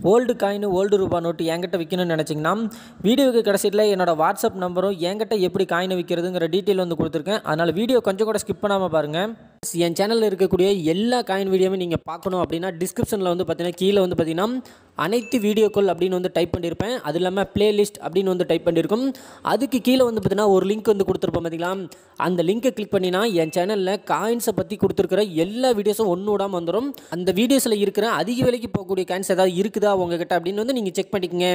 old coin old ரூபா note என்கிட்ட விற்கணும்னு நினச்சிங்கன்னா வீடியோவுக்கு கடைசியில் என்னோட வாட்ஸ்அப் நம்பரும் என்கிட்ட எப்படி காயினை விற்கிறதுங்கிற டீட்டெயில் வந்து கொடுத்துருக்கேன் அதனால் வீடியோ கொஞ்சம் கூட ஸ்கிப் பண்ணாமல் பாருங்கள் என் சேனலில் இருக்கக்கூடிய எல்லா காயின் வீடியோவும் நீங்கள் பார்க்கணும் அப்படின்னா டிஸ்கிரிப்ஷனில் வந்து பார்த்தீங்கன்னா கீழே வந்து பார்த்தீங்கன்னா அனைத்து வீடியோக்கள் அப்படின்னு வந்து டைப் பண்ணியிருப்பேன் அது இல்லாமல் பிளேலிஸ்ட் அப்படின்னு வந்து டைப் பண்ணியிருக்கும் அதுக்கு கீழே வந்து பார்த்தீங்கன்னா ஒரு லிங்க் வந்து கொடுத்துருப்போம் பார்த்தீங்களா அந்த லிங்கை கிளிக் பண்ணினா என் சேனலில் காயின்ஸை பற்றி கொடுத்துருக்கிற எல்லா வீடியோஸும் ஒன்று விடாமல் வந்துடும் அந்த வீடியோஸில் இருக்கிற அதிக விலைக்கு போகக்கூடிய காயின்ஸ் ஏதாவது இருக்குதா உங்ககிட்ட அப்படின்னு வந்து நீங்கள் செக் பண்ணிக்கங்க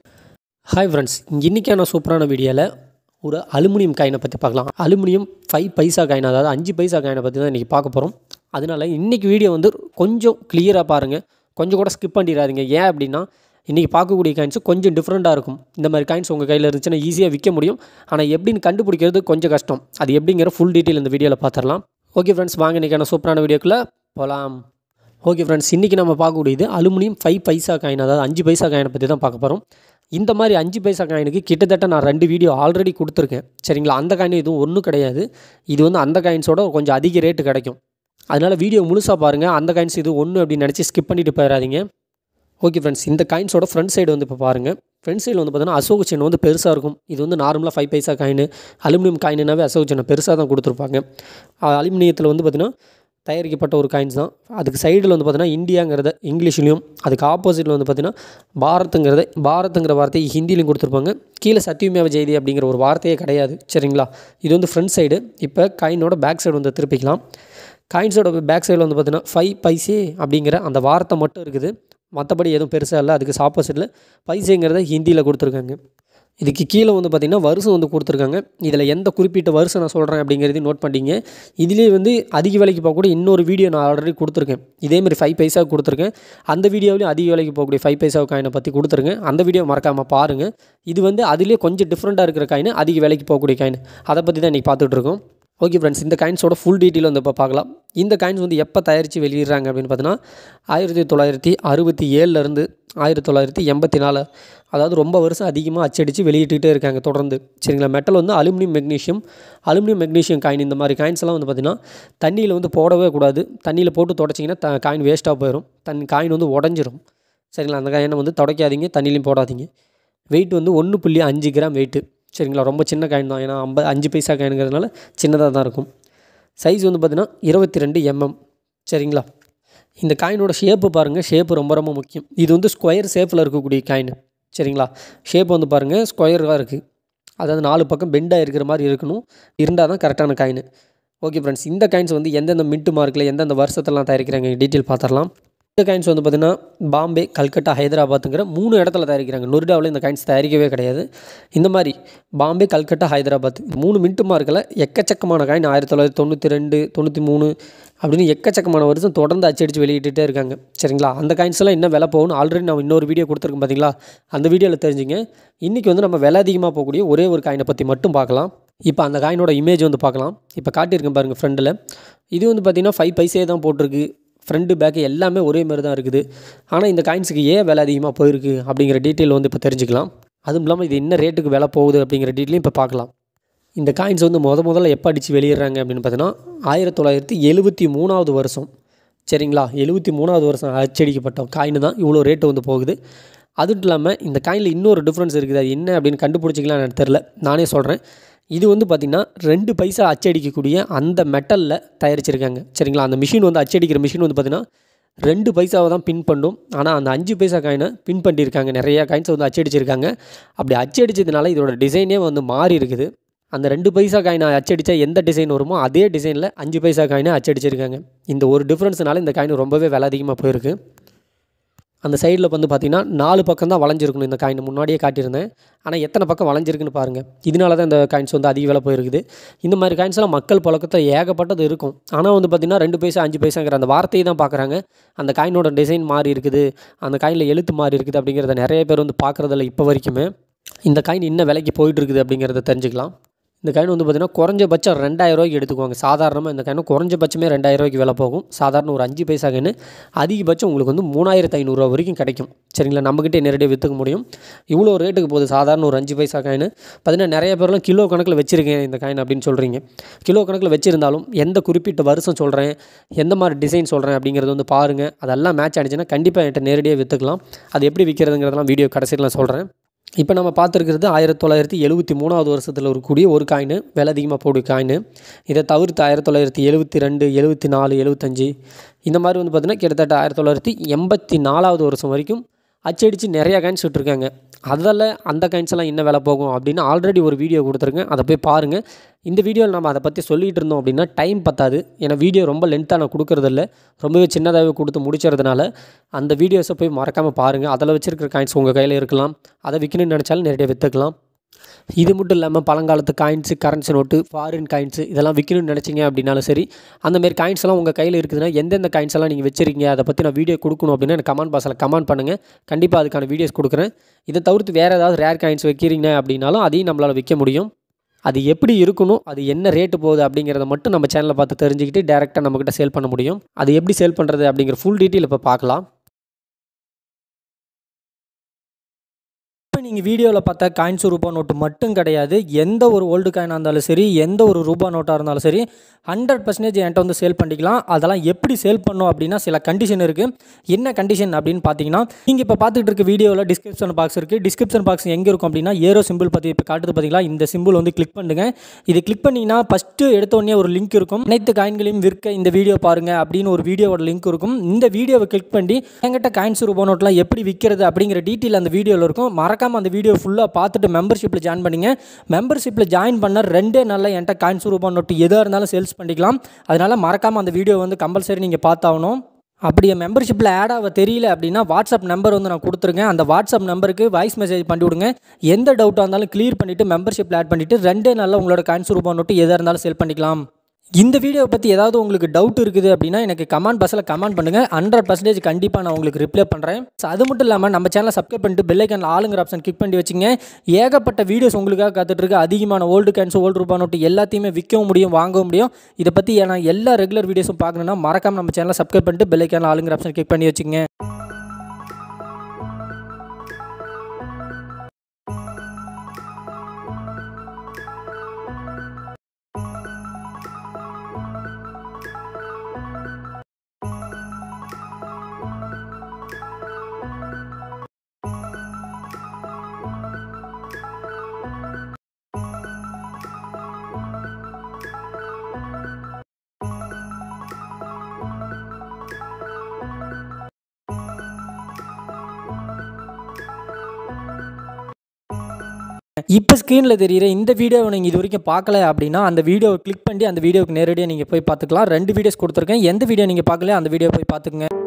ஹாய் ஃப்ரெண்ட்ஸ் இன்றைக்கான சூப்பரான வீடியோவில் ஒரு அலுமினியம் காயினை பற்றி பார்க்கலாம் அலுமினியம் ஃபைவ் பைசா காயின் அதாவது அஞ்சு பைசா காயினை பற்றி தான் இன்றைக்கி பார்க்க போகிறோம் அதனால் இன்றைக்கி வீடியோ வந்து கொஞ்சம் கிளியராக பாருங்கள் கொஞ்சம் கூட ஸ்கிப் பண்ணிடாதீங்க ஏன் அப்படின்னா இன்றைக்கி பார்க்கக்கூடிய காயின்ஸ் கொஞ்சம் டிஃப்ரெண்ட்டாக இருக்கும் இந்த மாதிரி காயின்ஸ் உங்கள் கையில் இருந்துச்சுன்னா ஈஸியாக விற்க முடியும் ஆனால் எப்படின்னு கண்டுபிடிக்கிறது கொஞ்சம் கஷ்டம் அது எப்படிங்கிற ஃபுல் டீட்டெயில் இந்த வீடியோவில் பார்த்துடலாம் ஓகே ஃப்ரெண்ட்ஸ் வாங்க இன்றைக்கான சூப்பரான வீடியோக்குள்ளே போகலாம் ஓகே ஃப்ரெண்ட்ஸ் இன்றைக்கி நம்ம பார்க்கக்கூடியது அலுமினியம் ஃபைவ் பைசா காயின் அதாவது அஞ்சு பைசா காயினை பற்றி தான் பார்க்க போகிறோம் இந்த மாதிரி அஞ்சு பைசா காயினுக்கு கிட்டத்தட்ட நான் ரெண்டு வீடியோ ஆல்ரெடி கொடுத்துருக்கேன் சரிங்களா அந்த காயின் இதுவும் ஒன்றும் கிடையாது இது வந்து அந்த காயின்ஸோட கொஞ்சம் அதிக ரேட்டு கிடைக்கும் அதனால் வீடியோ முழுசாக பாருங்கள் அந்த காயின்ஸ் இது ஒன்று அப்படின்னு நினச்சி ஸ்கிப் பண்ணிட்டு போயிடாதீங்க ஓகே ஃப்ரெண்ட்ஸ் இந்த காயின்ஸோட ஃப்ரண்ட் சைடு வந்து இப்போ பாருங்கள் ஃப்ரண்ட் சைடில் வந்து பார்த்தீங்கன்னா அசோக சின்னம் வந்து பெருசாக இருக்கும் இது வந்து நார்மலாக ஃபைவ் பைசா காயின் அலுமினியம் காயினாவே அசோக சின்னம் பெருசாக தான் கொடுத்துருப்பாங்க அலுமினியத்தில் வந்து பார்த்திங்கன்னா தயாரிக்கப்பட்ட ஒரு காயின்ஸ் தான் அதுக்கு சைடில் வந்து பார்த்தீங்கன்னா இந்தியாங்கிறத இங்கிலீஷ்லேயும் அதுக்கு ஆப்போசிட்டில் வந்து பார்த்தீங்கன்னா பாரத்துங்கிறத பாரத்துங்கிற வார்த்தையை ஹிந்திலையும் கொடுத்துருப்பாங்க கீழே சத்தியமேவ ஜெயதி அப்படிங்கிற ஒரு வார்த்தையே கிடையாது சரிங்களா இது வந்து ஃப்ரண்ட் சைடு இப்போ காயினோட பேக் சைடு வந்து திருப்பிக்கலாம் காயின்ஸோட பேக் சைடில் வந்து பார்த்தீங்கன்னா ஃபைவ் பைசே அப்படிங்கிற அந்த வார்த்தை மட்டும் இருக்குது மற்றபடி எதுவும் பெருசாக இல்லை அதுக்கு ஆப்போசிட்டில் பைசேங்கிறத ஹிந்தியில் கொடுத்துருக்காங்க இதுக்கு கீழே வந்து பார்த்திங்கன்னா வருஷம் வந்து கொடுத்துருக்காங்க இதில் எந்த குறிப்பிட்ட வருஷம் நான் சொல்கிறேன் அப்படிங்கிறதையும் நோட் பண்ணிங்க இதிலே வந்து அதிக விலைக்கு போகக்கூடிய இன்னொரு வீடியோ நான் ஆல்ரெடி கொடுத்துருக்கேன் இதேமாதிரி ஃபைவ் பைசா கொடுத்துருக்கேன் அந்த வீடியோவிலையும் அதிக விலைக்கு போகக்கூடிய ஃபைவ் பைசா காயினை பற்றி கொடுத்துருங்க அந்த வீடியோ மறக்காமல் பாருங்கள் இது வந்து அதிலே கொஞ்சம் டிஃப்ரெண்ட்டாக இருக்கிற காயின் அதிக விலைக்கு போகக்கூடிய காயின் அதை பற்றி தான் இன்றைக்கி பார்த்துட்ருக்கோம் ஓகே ஃப்ரெண்ட்ஸ் இந்த காயின்ஸோட ஃபுல் டீட்டெயில் வந்து இப்போ பார்க்கலாம் இந்த காயின்ஸ் வந்து எப்போ தயாரித்து வெளியிடுறாங்க அப்படின்னு பார்த்தீங்கன்னா ஆயிரத்தி தொள்ளாயிரத்தி அறுபத்தி ஏழுலேருந்து ஆயிரத்தி தொள்ளாயிரத்தி எண்பத்தி நாலு அதாவது ரொம்ப வருஷம் அதிகமாக அச்சடித்து வெளியிட்டுக்கிட்டே இருக்காங்க தொடர்ந்து சரிங்களா மெட்டல் வந்து aluminium magnesium aluminium magnesium coin இந்த மாதிரி காயின்ஸ் எல்லாம் வந்து பார்த்திங்கன்னா தண்ணியில் வந்து போடவே கூடாது தண்ணியில் போட்டு தொடச்சிங்கன்னா த காயின் வேஸ்ட்டாக போயிடும் தண்ணி காயின் வந்து உடஞ்சிரும் சரிங்களா அந்த காயினை வந்து துடைக்காதீங்க தண்ணிலையும் போடாதீங்க வெயிட் வந்து ஒன்று புள்ளி அஞ்சு கிராம் வெயிட்டு சரிங்களா ரொம்ப சின்ன காயின் தான் ஏன்னா ஐம்பது அஞ்சு பைசா காயினுங்கிறதுனால சின்னதாக தான் இருக்கும் சைஸ் வந்து பார்த்திங்கன்னா இருபத்தி ரெண்டு எம்எம் சரிங்களா இந்த காயினோட ஷேப்பு பாருங்கள் ஷேப்பு ரொம்ப ரொம்ப முக்கியம் இது வந்து ஸ்கொயர் ஷேப்பில் இருக்கக்கூடிய காயின் சரிங்களா ஷேப் வந்து பாருங்கள் ஸ்கொயராக இருக்குது அதாவது நாலு பக்கம் பெண்டாக இருக்கிற மாதிரி இருக்கணும் இருந்தால் தான் கரெக்டான காயின் ஓகே ஃப்ரெண்ட்ஸ் இந்த காயின்ஸ் வந்து எந்தெந்த மின்ட்டு மார்க்கில் எந்தெந்த வருஷத்தெல்லாம் தயாரிக்கிறாங்க டீட்டெயில் பார்த்துடலாம் இந்த காயின்ஸ் வந்து பார்த்திங்கன்னா பாம்பே கல்கட்டா ஹைதராபாத்துங்கிற மூணு இடத்துல தயாரிக்கிறாங்க நொய்டாவில் இந்த காயின்ஸ் தயாரிக்கவே கிடையாது இந்த மாதிரி பாம்பே கல்கட்டா ஹைதராபாத் மூணு மின்ட்டு மார்க்கில் எக்கச்சக்கமான காயின் ஆயிரத்தி தொள்ளாயிரத்தி தொண்ணூற்றி ரெண்டு தொண்ணூற்றி மூணு அப்படின்னு எக்கச்சக்கமான வருஷம் தொடர்ந்து அச்சடித்து வெளியிட்டுட்டே இருக்காங்க சரிங்களா அந்த காயின்ஸ் எல்லாம் என்ன விலை போகணும் ஆல்ரெடி நான் இன்னொரு வீடியோ கொடுத்துருக்கேன் பார்த்தீங்களா அந்த வீடியோவில் தெரிஞ்சுங்க இன்றைக்கி வந்து நம்ம விலை அதிகமாக போகக்கூடிய ஒரே ஒரு காயினை பற்றி மட்டும் பார்க்கலாம் இப்போ அந்த காயினோட இமேஜ் வந்து பார்க்கலாம் இப்போ காட்டியிருக்கேன் பாருங்கள் ஃப்ரெண்டில் இது வந்து பார்த்திங்கன்னா ஃபைவ் பைசே தான் போட்டிருக்கு ஃப்ரண்ட்டு பேக்கு எல்லாமே ஒரே மாதிரி தான் இருக்குது ஆனால் இந்த காயின்ஸுக்கு ஏன் விலை அதிகமாக போயிருக்கு அப்படிங்கிற டீட்டெயில் வந்து இப்போ தெரிஞ்சுக்கலாம் அதுவும் இல்லாமல் இது என்ன ரேட்டுக்கு விலை போகுது அப்படிங்கிற டீட்டெயிலும் இப்போ பார்க்கலாம் இந்த காயின்ஸ் வந்து முத முதல்ல எப்போ அடித்து வெளியிடுறாங்க அப்படின்னு பார்த்தீங்கன்னா ஆயிரத்தி தொள்ளாயிரத்தி எழுபத்தி மூணாவது வருஷம் சரிங்களா எழுபத்தி மூணாவது வருஷம் அச்சடிக்கப்பட்ட காயின் தான் இவ்வளோ ரேட்டு வந்து போகுது அதுவும் இல்லாமல் இந்த காயினில் இன்னொரு டிஃப்ரென்ஸ் இருக்குது அது என்ன அப்படின்னு கண்டுபிடிச்சிக்கலாம் எனக்கு தெரில நானே சொல்கிறேன் இது வந்து பார்த்திங்கன்னா ரெண்டு பைசா அச்சடிக்கக்கூடிய அந்த மெட்டலில் தயாரிச்சிருக்காங்க சரிங்களா அந்த மிஷின் வந்து அச்சடிக்கிற மிஷின் வந்து பார்த்திங்கன்னா ரெண்டு பைசாவை தான் பின் பண்ணும் ஆனால் அந்த அஞ்சு பைசா காயினை பின் பண்ணியிருக்காங்க நிறையா காயின்ஸ் வந்து அச்சடிச்சிருக்காங்க அப்படி அச்சடிச்சதுனால இதோட டிசைனே வந்து மாறி இருக்குது அந்த ரெண்டு பைசா காயினை அச்சடித்தா எந்த டிசைன் வருமோ அதே டிசைனில் அஞ்சு பைசா காயினை அச்சடிச்சிருக்காங்க இந்த ஒரு டிஃப்ரென்ஸ்னால இந்த காயின் ரொம்பவே விலை அதிகமாக போயிருக்கு அந்த சைடில் வந்து பார்த்திங்கன்னா நாலு பக்கம் தான் வளைஞ்சிருக்கணும் இந்த காயின் முன்னாடியே காட்டியிருந்தேன் ஆனால் எத்தனை பக்கம் வளைஞ்சிருக்குன்னு பாருங்கள் இதனால தான் இந்த காயின்ஸ் வந்து அதிக விலை போயிருக்குது இந்த மாதிரி காயின்ஸ்லாம் மக்கள் பழக்கத்தில் ஏகப்பட்டது இருக்கும் ஆனால் வந்து பார்த்திங்கன்னா ரெண்டு பைசா அஞ்சு பைசாங்கிற அந்த வார்த்தையை தான் பார்க்குறாங்க அந்த காயினோட டிசைன் மாறி இருக்குது அந்த காயினில் எழுத்து மாறி இருக்குது அப்படிங்கிறத நிறைய பேர் வந்து பார்க்குறதில்ல இப்போ வரைக்குமே இந்த காயின் இன்ன விலைக்கு போயிட்டு இருக்குது அப்படிங்கிறத தெரிஞ்சுக்கலாம் இந்த காயின் வந்து பார்த்திங்கன்னா குறைஞ்சபட்சம் ரெண்டாயிரம் ரூபாய்க்கு எடுத்துக்குவாங்க சாதாரணமாக இந்த காயின் குறைஞ்சபட்சமே ரெண்டாயிரம் ரூபாய்க்கு விலை போகும் சாதாரண ஒரு அஞ்சு பைசா காயின் அதிகபட்சம் உங்களுக்கு வந்து மூணாயிரத்து ஐநூறுரூவா வரைக்கும் கிடைக்கும் சரிங்களா நம்மக்கிட்டே நேரடியாக விற்றுக்க முடியும் இவ்வளோ ரேட்டுக்கு போகுது சாதாரண ஒரு அஞ்சு பைசா காயின் பார்த்தீங்கன்னா நிறைய பேர்லாம் கிலோ கணக்கில் வச்சுருக்கேன் இந்த காயின் அப்படின்னு சொல்கிறீங்க கிலோ கணக்கில் வச்சுருந்தாலும் எந்த குறிப்பிட்ட வருஷம் சொல்கிறேன் எந்த மாதிரி டிசைன் சொல்கிறேன் அப்படிங்கிறது வந்து பாருங்கள் அதெல்லாம் மேட்ச் ஆனிச்சுன்னா கண்டிப்பாக என்கிட்ட நேரடியாக விற்றுக்கலாம் அது எப்படி விற்கிறதுங்கிறதெல்லாம் வீடியோ கடைசியில் நான் சொல்கிறேன் இப்போ நம்ம பார்த்துருக்கிறது ஆயிரத்தி தொள்ளாயிரத்தி எழுபத்தி மூணாவது வருஷத்தில் இருக்கக்கூடிய ஒரு காயின் விலை அதிகமாக போடும் காயின் இதை தவிர்த்து ஆயிரத்தி தொள்ளாயிரத்தி எழுபத்தி ரெண்டு எழுபத்தி நாலு எழுபத்தஞ்சி இந்த மாதிரி வந்து பார்த்திங்கன்னா கிட்டத்தட்ட ஆயிரத்தி தொள்ளாயிரத்தி எண்பத்தி நாலாவது வருஷம் வரைக்கும் அச்சடித்து நிறையா காயின்ஸ் விட்டுருக்காங்க அதில் அந்த காயின்ஸ் எல்லாம் என்ன விலை போகும் அப்படின்னு ஆல்ரெடி ஒரு வீடியோ கொடுத்துருக்கேன் அதை போய் பாருங்கள் இந்த வீடியோவில் நம்ம அதை பற்றி சொல்லிகிட்டு இருந்தோம் அப்படின்னா டைம் பத்தாது ஏன்னா வீடியோ ரொம்ப லென்த்தாக நான் கொடுக்குறதில்ல ரொம்பவே சின்னதாகவே கொடுத்து முடிச்சறதுனால அந்த வீடியோஸை போய் மறக்காமல் பாருங்கள் அதில் வச்சுருக்கிற காயின்ஸ் உங்கள் கையில் இருக்கலாம் அதை விற்கணும்னு நினச்சாலும் நேரடியாக விற்றுக்கலாம் இது மட்டும் இல்லாமல் பழங்காலத்து coins currency note foreign coins இதெல்லாம் விற்கணும்னு நினச்சிங்க அப்படின்னாலும் சரி அந்தமாரி காயின்ஸ் எல்லாம் உங்கள் கையில் இருக்குதுன்னா எந்தெந்த காயின்ஸ் எல்லாம் நீங்கள் வச்சிருக்கீங்க அதை பற்றி நான் வீடியோ கொடுக்கணும் அப்படின்னு எனக்கு கமெண்ட் பாக்ஸில் கமெண்ட் பண்ணுங்கள் கண்டிப்பாக அதுக்கான வீடியோஸ் கொடுக்குறேன் இதை தவிர்த்து வேறு ஏதாவது ரேர் காயின்ஸ் வைக்கிறீங்க அப்படின்னாலும் அதையும் நம்மளால் விற்க முடியும் அது எப்படி இருக்கணும் அது என்ன ரேட்டு போகுது அப்படிங்கிறத மட்டும் நம்ம சேனலை பார்த்து தெரிஞ்சுக்கிட்டு டேரெக்டாக நம்மக்கிட்ட சேல் பண்ண முடியும் அது எப்படி சேல் பண்ணுறது அப்படிங்கிற ஃபுல் டீட்டெயில் இப்போ பார்க்கலாம் இப்போ நீங்கள் வீடியோவில் பார்த்தா காயின்ஸ் ரூபா நோட்டு மட்டும் கிடையாது எந்த ஒரு ஓல்டு காயினாக இருந்தாலும் சரி எந்த ஒரு ரூபா நோட்டாக இருந்தாலும் சரி ஹண்ட்ரட் பர்சன்டேஜ் என்கிட்ட வந்து சேல் பண்ணிக்கலாம் அதெல்லாம் எப்படி சேல் பண்ணோம் அப்படின்னா சில கண்டிஷன் இருக்குது என்ன கண்டிஷன் அப்படின்னு பார்த்தீங்கன்னா நீங்கள் இப்போ பார்த்துட்டு இருக்க வீடியோவில் டிஸ்கிரிப்ஷன் பாக்ஸ் இருக்குது டிஸ்கிரிப்ஷன் பாக்ஸ் எங்கே இருக்கும் அப்படின்னா ஏரோ சிம்பிள் பற்றி இப்போ காட்டுது பார்த்தீங்களா இந்த சிம்பிள் வந்து கிளிக் பண்ணுங்க இது கிளிக் பண்ணிங்கன்னா ஃபஸ்ட்டு எடுத்தோடனே ஒரு லிங்க் இருக்கும் அனைத்து காயின்களையும் விற்க இந்த வீடியோ பாருங்கள் அப்படின்னு ஒரு வீடியோவோட லிங்க் இருக்கும் இந்த வீடியோவை கிளிக் பண்ணி என்கிட்ட காயின்ஸ் ரூபா நோட்லாம் எப்படி விற்கிறது அப்படிங்கிற டீட்டெயில் அந்த வீடியோவில் இருக்கும் மறக்காமல் அந்த வீடியோ ஃபுல்லாக பார்த்துட்டு மெம்பர்ஷிப்பில் ஜாயின் பண்ணிங்க மெம்பர்ஷிப்பில் ஜாயின் பண்ண ரெண்டே நாளில் என்கிட்ட காயின்ஸ் ரூபா நோட்டு எதாக இருந்தாலும் சேல்ஸ் பண்ணிக்கலாம் அதனால் மறக்காமல் அந்த வீடியோ வந்து கம்பல்சரி நீங்கள் பார்த்தாகணும் அப்படி என் மெம்பர்ஷிப்பில் ஆட் ஆக தெரியல அப்படின்னா வாட்ஸ்அப் நம்பர் வந்து நான் கொடுத்துருக்கேன் அந்த வாட்ஸ்அப் நம்பருக்கு வாய்ஸ் மெசேஜ் பண்ணி விடுங்க எந்த டவுட்டாக இருந்தாலும் கிளியர் பண்ணிவிட்டு மெம்பர்ஷிப்பில் ஆட் பண்ணிவிட்டு ரெண்டே நாளில் உங்களோட காயின்ஸ் ரூபா நோட்டு எதாக இருந்தாலும் சேல் பண்ணிக்கலாம் இந்த வீடியோவை பற்றி ஏதாவது உங்களுக்கு டவுட் இருக்குது அப்படின்னா எனக்கு கமெண்ட் பாக்ஸில் கமெண்ட் பண்ணுங்கள் ஹண்ட்ரட் பர்சன்டேஜ் கண்டிப்பாக நான் உங்களுக்கு ரிப்ளை பண்ணுறேன் ஸோ அது மட்டும் இல்லாமல் நம்ம சேனலை சப்ஸ்கிரைப் பண்ணிட்டு பெல்லைக்கான ஆளுங்கிற ஆப்ஷன் கிளிக் பண்ணி வச்சுங்க ஏகப்பட்ட வீடியோஸ் உங்களுக்காக காத்துட்டு இருக்கு அதிகமான ஓல்டு கேன்ஸ் ஓல்டு ரூபா நோட்டு எல்லாத்தையுமே விற்கவும் முடியும் வாங்கவும் முடியும் இதை பற்றி நான் எல்லா ரெகுலர் வீடியோஸும் பார்க்கணுன்னா மறக்காம நம்ம சேனலை சப்ஸ்கிரைப் பண்ணிட்டு பெல்லைக்கான ஆளுங்கிற ஆப்ஷன் கிளிக் பண்ணி வச்சுங்க இப்போ ஸ்க்ரீனில் தெரியிற இந்த வீடியோவை நீங்கள் இது வரைக்கும் பார்க்கல அப்படின்னா அந்த வீடியோவை கிளிக் பண்ணி அந்த வீடியோவுக்கு நேரடியாக நீங்கள் போய் பார்த்துக்கலாம் ரெண்டு வீடியோஸ் கொடுத்துருக்கேன் எந்த வீடியோ நீங்கள் பார்க்கல அந்த வீடியோ போய் பார்த்துக்குங்க